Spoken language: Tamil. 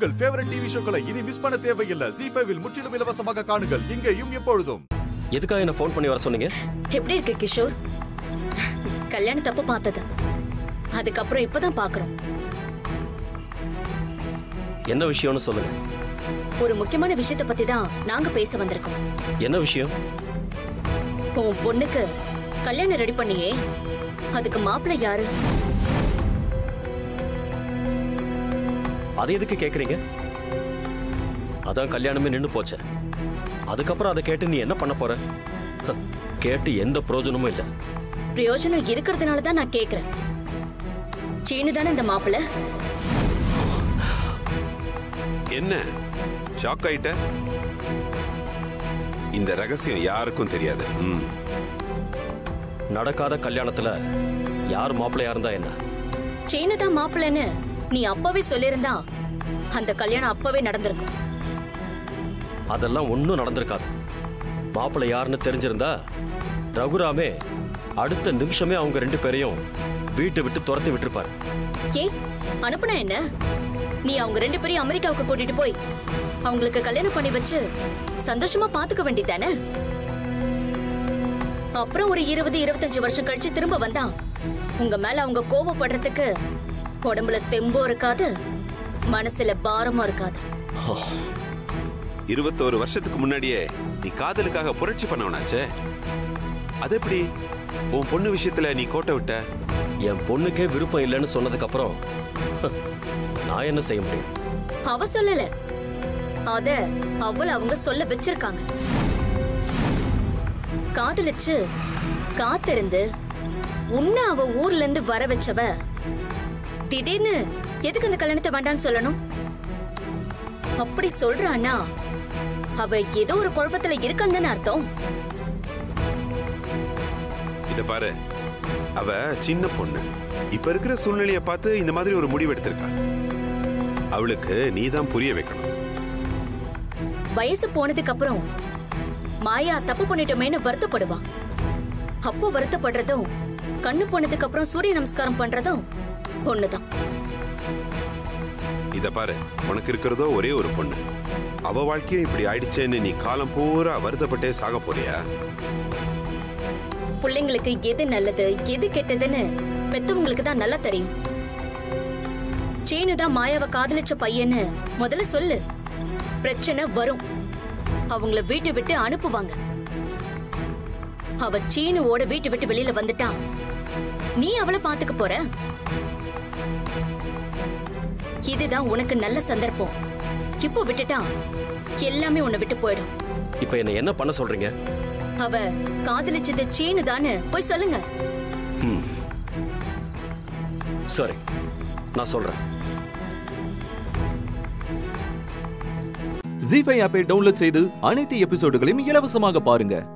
உங்கள் ஃபேவரட் டிவி ஷோக்களை இனி மிஸ் பண்ண தேவையில்லை ஜி ஃபைவில் முற்றிலும் இலவசமாக காணுங்கள் இங்கேயும் எப்பொழுதும் எதுக்காக என்ன ஃபோன் பண்ணி வர சொன்னீங்க எப்படி இருக்கு கிஷோர் கல்யாண தப்பு பார்த்தது அதுக்கப்புறம் இப்பதான் பாக்குறோம் என்ன விஷயம்னு சொல்லுங்க ஒரு முக்கியமான விஷயத்தை பத்தி தான் நாங்க பேச வந்திருக்கோம் என்ன விஷயம் உன் பொண்ணுக்கு கல்யாணம் ரெடி பண்ணியே அதுக்கு மாப்பிள்ளை யாரு அதை எதுக்கு கேக்குறீங்க அதான் கல்யாணமே நின்னு போச்சே அதுக்கப்புறம் அதை கேட்டு நீ என்ன பண்ண போற ஹ, கேட்டு எந்த பிரயோஜனமும் இல்லை பிரயோஜனம் இருக்கிறதுனால தான் நான் கேக்குறேன் சீனு தானே இந்த மாப்பிள்ளை என்ன ஷாக் ஆயிட்ட இந்த ரகசியம் யாருக்கும் தெரியாது ம் நடக்காத கல்யாணத்துல யார் மாப்பிள்ளையா இருந்தா என்ன சீனு தான் மாப்பிள்ளைன்னு நீ அப்பவே சொல்லியிருந்தா அந்த கல்யாணம் அப்பவே நடந்திருக்கும் அதெல்லாம் ஒன்றும் நடந்திருக்காது மாப்பிள்ளை யாருன்னு தெரிஞ்சிருந்தா ரகுராமே அடுத்த நிமிஷமே அவங்க ரெண்டு பேரையும் வீட்டை விட்டு துரத்தி விட்டுருப்பாரு ஏ அனுப்புனா என்ன நீ அவங்க ரெண்டு பேரையும் அமெரிக்காவுக்கு கூட்டிட்டு போய் அவங்களுக்கு கல்யாணம் பண்ணி வச்சு சந்தோஷமா பாத்துக்க வேண்டியதானே அப்புறம் ஒரு இருபது இருபத்தஞ்சு வருஷம் கழிச்சு திரும்ப வந்தா உங்க மேல அவங்க கோபப்படுறதுக்கு உடம்புல தெம்பும் இருக்காது மனசுல பாரமும் இருக்காது இருபத்தோரு வருஷத்துக்கு முன்னாடியே நீ காதலுக்காக புரட்சி பண்ணவனாச்சே அது எப்படி உன் பொண்ணு விஷயத்துல நீ கோட்டை விட்ட என் பொண்ணுக்கே விருப்பம் இல்லைன்னு சொன்னதுக்கு அப்புறம் ஹ, நான் என்ன செய்ய முடியும் அவ சொல்லல அத அவள அவங்க சொல்ல வச்சிருக்காங்க காதலிச்சு காத்திருந்து உன்ன அவ ஊர்ல இருந்து வர வச்சவ திடீர்னு எதுக்கு அந்த கல்யாணத்தை வேண்டாம்னு சொல்லணும் அப்படி சொல்றானா அவ ஏதோ ஒரு குழப்பத்துல இருக்கான்னு தானே அர்த்தம் இத பாரு அவ சின்ன பொண்ணு இப்ப இருக்கிற சூழ்நிலைய பார்த்து இந்த மாதிரி ஒரு முடிவு எடுத்திருக்கா அவளுக்கு நீ தான் புரிய வைக்கணும் வயசு போனதுக்கு அப்புறம் மாயா தப்பு பண்ணிட்டோமேன்னு வருத்தப்படுவா அப்போ வருத்தப்படுறதும் கண்ணு போனதுக்கு அப்புறம் சூரிய நமஸ்காரம் பண்றதும் ஒண்ணுதான் இத பாரு உனக்கு இருக்கிறதோ ஒரே ஒரு பொண்ணு அவ வாழ்க்கையும் இப்படி ஆயிடுச்சேன்னு நீ காலம் பூரா வருத்தப்பட்டே சாக போறியா பிள்ளைங்களுக்கு எது நல்லது எது கெட்டதுன்னு பெத்தவங்களுக்கு தான் நல்லா தெரியும் சீனு தான் மாயாவை காதலிச்ச பையன்னு முதல்ல சொல்லு பிரச்சனை வரும் அவங்கள வீட்டை விட்டு அனுப்புவாங்க அவ சீனுவோட வீட்டை விட்டு வெளியில வந்துட்டா நீ அவளை பாத்துக்க போற இதுதான் உனக்கு நல்ல சந்தர்ப்பம் இப்போ விட்டுட்டா எல்லாமே உன்னை விட்டு போயிடும் இப்போ என்ன என்ன பண்ண சொல்றீங்க அவ காதலிச்சது சீனு தானு போய் சொல்லுங்க ம். சரி நான் சொல்றேன் ஜி ஃபைவ் ஆப்பை டவுன்லோட் செய்து அனைத்து எபிசோடுகளையும் இலவசமாக பாருங்க